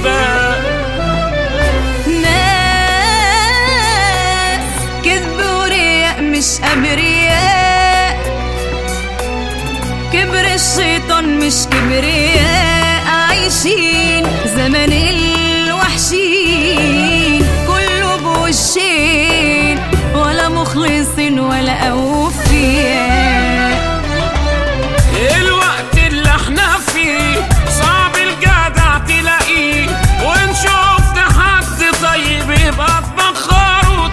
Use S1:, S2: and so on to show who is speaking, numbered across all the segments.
S1: بيبان
S2: ناس كذب ورياء مش أبرياء كبر الشيطان مش كبرياء عايشين زمن الوحشين كله بوشين ولا مخلصين ولا أوفياء
S1: الوقت اللي احنا فيه صعب الجدع تلاقيه وان شفت حد طيب يبقى تبخر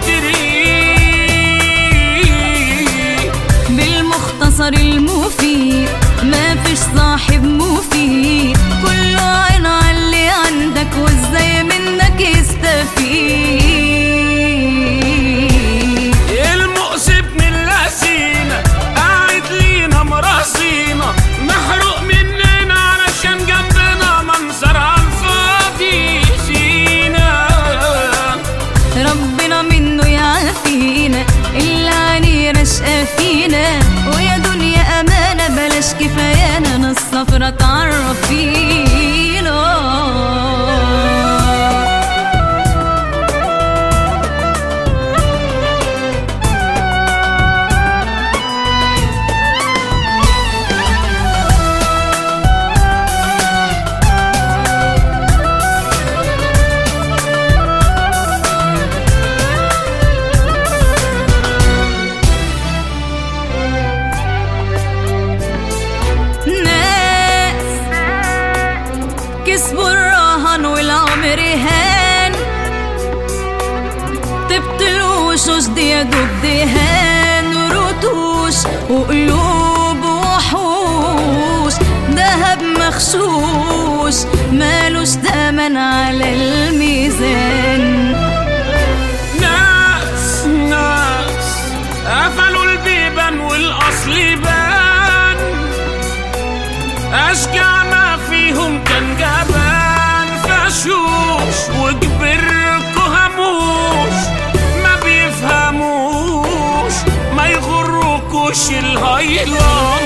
S1: وتريه
S2: بالمختصر المفيد ما فيش صاحب مفيد كله عين على اللي عندك وازاي منك يستفيد
S1: المؤسف من اللسينة قاعد لينا مراسينا محروق مننا علشان جنبنا منظر عالفاضي فينا
S2: ربنا منه يعافينا اللي عليه رشقة فينا ويا دنيا أمانة بلاش كفايانا ناس صفرة تعرف فينا ناس كسبوا الرهن والعمر هان تبطلوش دي يا دوب دهان رتوش وقلوب وحوش دهب مخشوش مالوش تمن على الميزان
S1: ناس ناس قفلوا البيبان والاصل بان اشجع ما فيهم كان جبان فشوش وكبركوا هموش ما بيفهموش ما يغركوش الهيلان